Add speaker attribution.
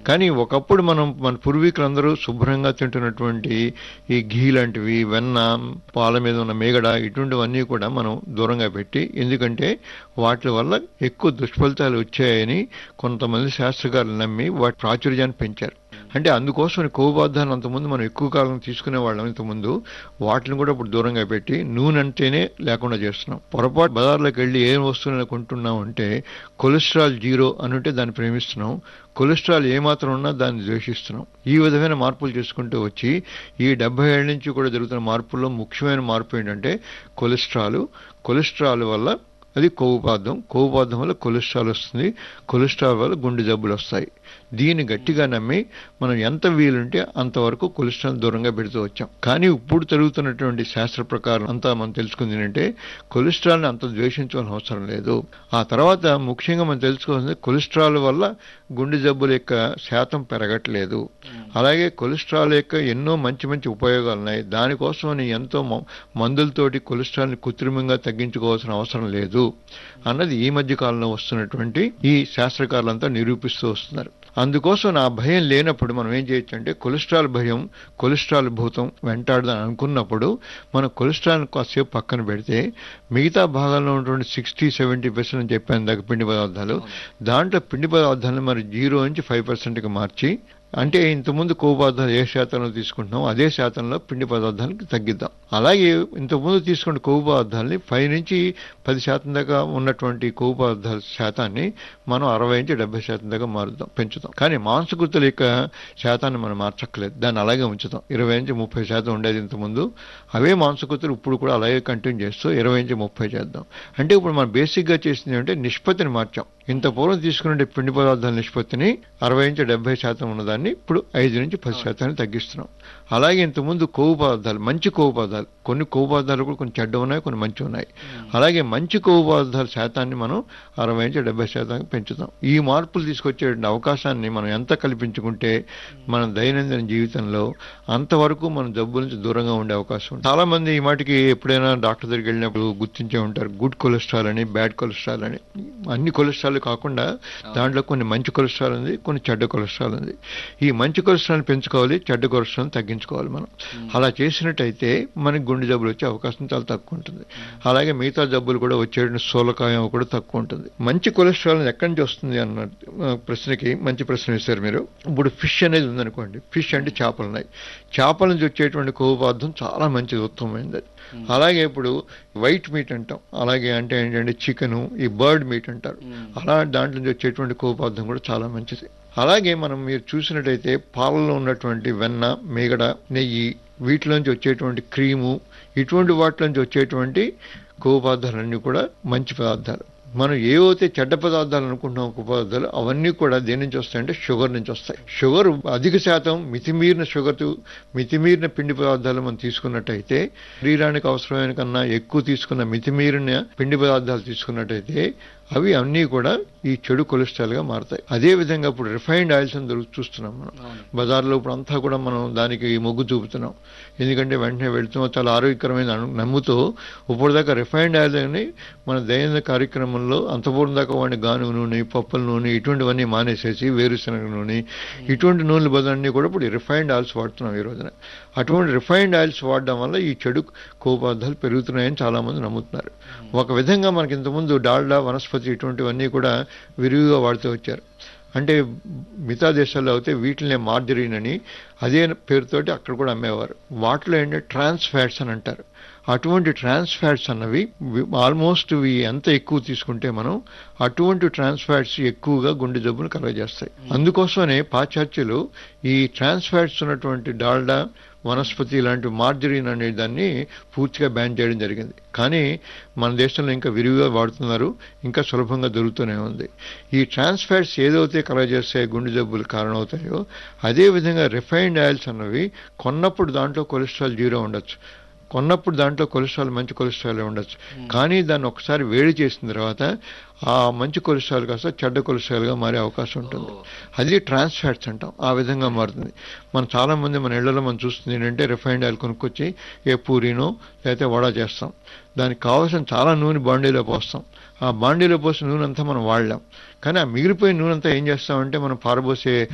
Speaker 1: కానీ ఒకప్పుడు మనం మన పూర్వీకులందరూ శుభ్రంగా తింటున్నటువంటి ఈ ఘీ లాంటివి వెన్న పాల మీద ఉన్న మేగడ ఇటువంటివన్నీ కూడా మనం దూరంగా పెట్టి ఎందుకంటే వాటి వల్ల ఎక్కువ దుష్ఫలితాలు వచ్చాయని కొంతమంది శాస్త్రకారులు నమ్మి వాటి ప్రాచుర్యాన్ని పెంచారు అంటే అందుకోసం కొవ్వు పదార్థాలను అంతకుముందు మనం ఎక్కువ కాలం తీసుకునే వాళ్ళం ఇంతకుముందు వాటిని కూడా ఇప్పుడు దూరంగా పెట్టి నూనె అంటేనే లేకుండా చేస్తున్నాం పొరపాటు బజార్లోకి వెళ్ళి ఏ వస్తువులను కొంటున్నాం అంటే కొలెస్ట్రాల్ జీరో అని ఉంటే దాన్ని ప్రేమిస్తున్నాం కొలెస్ట్రాల్ ఏమాత్రం ఉన్నా దాన్ని ద్వేషిస్తున్నాం ఈ విధమైన మార్పులు చేసుకుంటూ వచ్చి ఈ డెబ్బై ఏళ్ళ నుంచి కూడా జరుగుతున్న మార్పుల్లో ముఖ్యమైన మార్పు ఏంటంటే కొలెస్ట్రాల్ కొలెస్ట్రాల్ వల్ల అది కొవ్వు పదార్థం కొవ్వు పదార్థం వల్ల కొలెస్ట్రాల్ వస్తుంది కొలెస్ట్రాల్ వల్ల గుండె జబ్బులు వస్తాయి దీన్ని గట్టిగా నమ్మి మనం ఎంత వీలుంటే అంతవరకు కొలెస్ట్రాల్ దూరంగా పెడుతూ వచ్చాం కానీ ఇప్పుడు జరుగుతున్నటువంటి శాస్త్ర ప్రకారం అంతా మనం తెలుసుకుంది ఏంటంటే కొలెస్ట్రాల్ని అంత ద్వేషించవలసిన అవసరం లేదు ఆ తర్వాత ముఖ్యంగా మనం తెలుసుకోవాల్సింది కొలెస్ట్రాల్ వల్ల గుండె జబ్బుల యొక్క శాతం పెరగట్లేదు అలాగే కొలెస్ట్రాల్ యొక్క ఎన్నో మంచి మంచి ఉపయోగాలు ఉన్నాయి దానికోసం ఎంతో మ- మందులతోటి కొలెస్ట్రాల్ని కృత్రిమంగా తగ్గించుకోవాల్సిన అవసరం లేదు అన్నది ఈ మధ్య కాలంలో వస్తున్నటువంటి ఈ శాస్త్రకారులంతా నిరూపిస్తూ వస్తున్నారు అందుకోసం నా భయం లేనప్పుడు మనం ఏం చేయొచ్చు అంటే కొలెస్ట్రాల్ భయం కొలెస్ట్రాల్ భూతం వెంటాడదని అనుకున్నప్పుడు మనం కొలెస్ట్రాల్ కాసేపు పక్కన పెడితే మిగతా భాగాల్లో ఉన్నటువంటి సిక్స్టీ సెవెంటీ పర్సెంట్ అని చెప్పాను దగ్గర పిండి పదార్థాలు దాంట్లో పిండి పదార్థాలను మరి జీరో నుంచి ఫైవ్ పర్సెంట్కి మార్చి అంటే ఇంతకుముందు కొవ్వు పదార్థాలు ఏ శాతంలో తీసుకుంటున్నాం అదే శాతంలో పిండి పదార్థాలకి తగ్గిద్దాం అలాగే ఇంతకుముందు తీసుకున్న కొవ్వు పదార్థాలని ఫైవ్ నుంచి పది శాతం దాకా ఉన్నటువంటి కొవ్వు పదార్థాల శాతాన్ని మనం అరవై నుంచి డెబ్బై శాతం దాకా మారుద్దాం పెంచుతాం కానీ మాంసకృతుల యొక్క శాతాన్ని మనం మార్చక్కలేదు దాన్ని అలాగే ఉంచుతాం ఇరవై నుంచి ముప్పై శాతం ఉండేది ఇంతకుముందు అవే మాంసకృతులు ఇప్పుడు కూడా అలాగే కంటిన్యూ చేస్తూ ఇరవై నుంచి ముప్పై చేద్దాం అంటే ఇప్పుడు మనం బేసిక్గా చేసింది అంటే నిష్పత్తిని మార్చాం ఇంత పూర్వం తీసుకునే పిండి పదార్థాల నిష్పత్తిని అరవై నుంచి డెబ్బై శాతం ఉన్నదాన్ని ఇప్పుడు ఐదు నుంచి పది శాతాన్ని తగ్గిస్తున్నాం అలాగే ఇంతకుముందు కొవ్వు పదార్థాలు మంచి కొవ్వు పదార్థాలు కొన్ని కొవ్వు పదార్థాలు కూడా కొన్ని చెడ్డ ఉన్నాయి కొన్ని మంచి ఉన్నాయి అలాగే మంచి కొవ్వు పదార్థాల శాతాన్ని మనం అరవై నుంచి డెబ్బై శాతానికి పెంచుతాం ఈ మార్పులు తీసుకొచ్చే అవకాశాన్ని మనం ఎంత కల్పించుకుంటే మన దైనందిన జీవితంలో అంతవరకు మనం జబ్బుల నుంచి దూరంగా ఉండే అవకాశం ఉంది చాలా మంది ఈ మాటికి ఎప్పుడైనా డాక్టర్ దగ్గరికి వెళ్ళినప్పుడు గుర్తించే ఉంటారు గుడ్ కొలెస్ట్రాల్ అని బ్యాడ్ కొలెస్ట్రాల్ అని అన్ని కొలెస్ట్రాల్ కాకుండా దాంట్లో కొన్ని మంచి కొలెస్ట్రాల్ ఉంది కొన్ని చెడ్డ కొలెస్ట్రాల్ ఉంది ఈ మంచి కొలెస్ట్రాల్ పెంచుకోవాలి చెడ్డ కొలెస్ట్రాల్ తగ్గించుకోవాలి మనం అలా చేసినట్టయితే మనకి గుండె జబ్బులు వచ్చే అవకాశం చాలా తక్కువ ఉంటుంది అలాగే మిగతా జబ్బులు కూడా వచ్చే స్థూలకాయం కూడా తక్కువ ఉంటుంది మంచి కొలెస్ట్రాల్ ఎక్కడి నుంచి వస్తుంది అన్న ఆ, ప్రశ్నకి మంచి ప్రశ్న వేశారు మీరు ఇప్పుడు ఫిష్ అనేది ఉందనుకోండి ఫిష్ అంటే చేపలు ఉన్నాయి చేపల నుంచి వచ్చేటువంటి కొవ్వు పదార్థం చాలా మంచిది ఉత్తమమైనది అది అలాగే ఇప్పుడు వైట్ మీట్ అంటాం అలాగే అంటే ఏంటంటే చికెను ఈ బర్డ్ మీట్ అంటారు అలా దాంట్లో నుంచి వచ్చేటువంటి కొవ్వు పదార్థం కూడా చాలా మంచిది అలాగే మనం మీరు చూసినట్టయితే పాలలో ఉన్నటువంటి వెన్న మేగడ నెయ్యి వీటిలోంచి వచ్చేటువంటి క్రీము ఇటువంటి వాటిలోంచి వచ్చేటువంటి కొవ్వు పదార్థాలన్నీ కూడా మంచి పదార్థాలు మనం ఏవైతే చెడ్డ పదార్థాలు అనుకుంటున్నాం కొవ్వు పదార్థాలు అవన్నీ కూడా దేని నుంచి వస్తాయంటే షుగర్ నుంచి వస్తాయి షుగర్ అధిక శాతం మితిమీరిన షుగర్ మితిమీరిన పిండి పదార్థాలు మనం తీసుకున్నట్టయితే శరీరానికి అవసరమైన కన్నా ఎక్కువ తీసుకున్న మితిమీరిన పిండి పదార్థాలు తీసుకున్నట్టయితే అవి అన్నీ కూడా ఈ చెడు కొలెస్ట్రాల్ గా మారుతాయి అదే విధంగా ఇప్పుడు రిఫైన్డ్ ఆయిల్స్ అని దొరుకు చూస్తున్నాం మనం బజార్లో ఇప్పుడు అంతా కూడా మనం దానికి మొగ్గు చూపుతున్నాం ఎందుకంటే వెంటనే వెళ్తున్నాం చాలా ఆరోగ్యకరమైన అను- నమ్ముతూ ఇప్పటిదాకా రిఫైన్డ్ ఆయిల్ అని మన దైనందిన కార్యక్రమంలో అంతపూర్వం దాకా వాడిని గానుగ నూనె పప్పుల నూనె ఇటువంటివన్నీ మానేసేసి వేరుశనగ నూనె ఇటువంటి నూనెల బదులన్నీ కూడా ఇప్పుడు రిఫైన్డ్ ఆయిల్స్ వాడుతున్నాం ఈ రోజున అటువంటి రిఫైన్డ్ ఆయిల్స్ వాడడం వల్ల ఈ చెడు కొవ్వు పదార్థాలు పెరుగుతున్నాయని చాలా మంది నమ్ముతున్నారు ఒక విధంగా మనకి ఇంతకుముందు డాల్డా వనస్పతి ఇటువంటివన్నీ కూడా విరివిగా వాడుతూ వచ్చారు అంటే మిగతా దేశాల్లో అయితే వీటిని మార్జరీన్ అని అదే పేరుతోటి అక్కడ కూడా అమ్మేవారు వాటిలో ఏంటంటే ట్రాన్స్ ఫ్యాట్స్ అని అంటారు అటువంటి ట్రాన్స్ ఫ్యాట్స్ అన్నవి ఆల్మోస్ట్ ఇవి ఎంత ఎక్కువ తీసుకుంటే మనం అటువంటి ట్రాన్స్ ఫ్యాట్స్ ఎక్కువగా గుండె జబ్బును కలగజేస్తాయి అందుకోసమనే పాశ్చాత్యులు ఈ ట్రాన్స్ ఫ్యాట్స్ ఉన్నటువంటి డాల్డా వనస్పతి ఇలాంటి మార్జరీన్ అనే దాన్ని పూర్తిగా బ్యాన్ చేయడం జరిగింది కానీ మన దేశంలో ఇంకా విరివిగా వాడుతున్నారు ఇంకా సులభంగా దొరుకుతూనే ఉంది ఈ ట్రాన్స్ ఫ్యాట్స్ ఏదైతే కలగజేస్తే గుండె జబ్బులు కారణమవుతాయో అదే విధంగా రిఫైన్డ్ ఆయిల్స్ అన్నవి కొన్నప్పుడు దాంట్లో కొలెస్ట్రాల్ జీరో ఉండొచ్చు కొన్నప్పుడు దాంట్లో కొలెస్ట్రాల్ మంచి కొలెస్ట్రాల్ ఉండొచ్చు కానీ దాన్ని ఒకసారి వేడి చేసిన తర్వాత ఆ మంచి కొలెస్ట్రాల్ కాస్త చెడ్డ కొలెస్ట్రాల్గా మారే అవకాశం ఉంటుంది అది ట్రాన్స్ ఫ్యాట్స్ అంటాం ఆ విధంగా మారుతుంది మనం చాలా మంది మన ఇళ్లలో మనం చూస్తుంది ఏంటంటే రిఫైన్డ్ ఆయిల్ కొనుక్కొచ్చి ఏ పూరీనో లేకపోతే వడ చేస్తాం దానికి కావాల్సిన చాలా నూనె బాండీలో పోస్తాం ఆ బాండీలో పోసిన నూనె అంతా మనం వాడలేం కానీ ఆ మిగిలిపోయిన నూనె అంతా ఏం చేస్తామంటే మనం పారబోసే